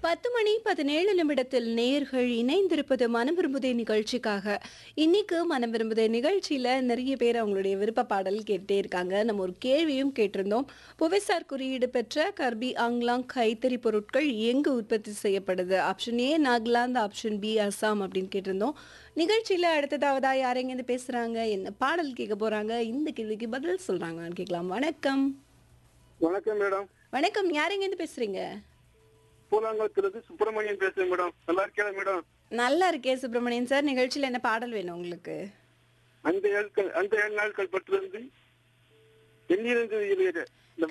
பத்து மணி பதினேழு நிமிடத்தில் நேர்கள் இணைந்திருப்பது மனம் விரும்புதே நிகழ்ச்சிக்காக இன்னைக்கு மனம் விரும்புதே நிகழ்ச்சியில நிறைய பேர் அவங்களுடைய விருப்ப பாடல் கேட்டே இருக்காங்க நம்ம ஒரு கேள்வியும் கேட்டிருந்தோம் புவிசார் குறியீடு பெற்ற கர்பி ஆங்லாங் கைத்தறி பொருட்கள் எங்கு உற்பத்தி செய்யப்படுது option A Nagaland option B Assam அப்படின்னு கேட்டிருந்தோம் நிகழ்ச்சியில அடுத்ததாவதா யாரெங்கேருந்து பேசுறாங்க என்ன பாடல் கேட்க போறாங்க இந்த கேள்விக்கு பதில் சொல்றாங்கன்னு கேட்கலாம் வணக்கம் வணக்கம் மேடம் வணக்கம் யாரெங்கேருந்து பேசுறீங்க பூலாங்குளத்திலிருந்து சுப்பிரமணியன் பேசுறேன் மேடம் நல்லா இருக்கேன் மேடம் நல்லா இருக்கே சுப்பிரமணியன் சார் நிகழ்ச்சியில் என்ன பாடல் வேணும் உங்களுக்கு அந்த ஏழ்கள் அந்த ஏழு நாட்கள் பற்றிலிருந்து எண்ணிலிருந்து வெளியேற